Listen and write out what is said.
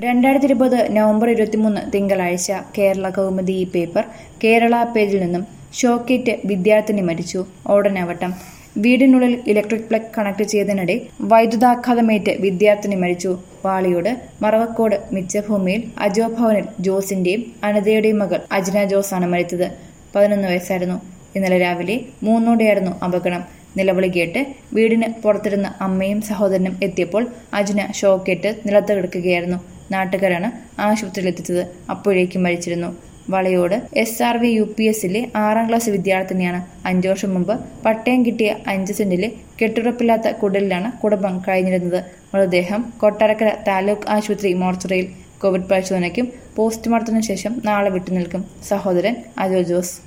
രണ്ടായിരത്തി ഇരുപത് നവംബർ ഇരുപത്തിമൂന്ന് തിങ്കളാഴ്ച കേരള കൗമുദി ഈ പേപ്പർ കേരള പേജിൽ നിന്നും ഷോക്കേറ്റ് വിദ്യാർത്ഥിനി മരിച്ചു ഓടനവട്ടം വീടിനുള്ളിൽ ഇലക്ട്രിക് പ്ലഗ് കണക്ട് ചെയ്തതിനിടെ വൈദ്യുതാഘാതമേറ്റ് വിദ്യാർത്ഥിനി മരിച്ചു വാളിയോട് മറവക്കോട് മിച്ചഭൂമിയിൽ അജോ ഭവനിൽ ജോസിന്റെയും അനിതയുടെയും മകൾ അജ്ന ജോസാണ് മരിച്ചത് പതിനൊന്ന് വയസ്സായിരുന്നു ഇന്നലെ രാവിലെ മൂന്നോടെയായിരുന്നു അപകടം നിലവിളി കേട്ട് വീടിന് പുറത്തിരുന്ന അമ്മയും സഹോദരനും എത്തിയപ്പോൾ അജ്ന ഷോക്കേറ്റ് നിലത്ത് കിടക്കുകയായിരുന്നു നാട്ടുകാരാണ് ആശുപത്രിയിൽ എത്തിച്ചത് അപ്പോഴേക്കും മരിച്ചിരുന്നു വളയോട് S R V U P എസിലെ ആറാം ക്ലാസ് വിദ്യാർത്ഥിനിയാണ് അഞ്ചു വർഷം മുമ്പ് പട്ടയം കിട്ടിയ അഞ്ച് സെന്റിലെ കെട്ടുറപ്പില്ലാത്ത കുടലിലാണ് കുടുംബം കഴിഞ്ഞിരുന്നത് മൃതദേഹം കൊട്ടാരക്കര താലൂക്ക് ആശുപത്രി മോർച്ചറിയിൽ കോവിഡ് പരിശോധനയ്ക്കും പോസ്റ്റ്മോർട്ടത്തിനു ശേഷം നാളെ വിട്ടുനിൽക്കും സഹോദരൻ അജോ ജോസ്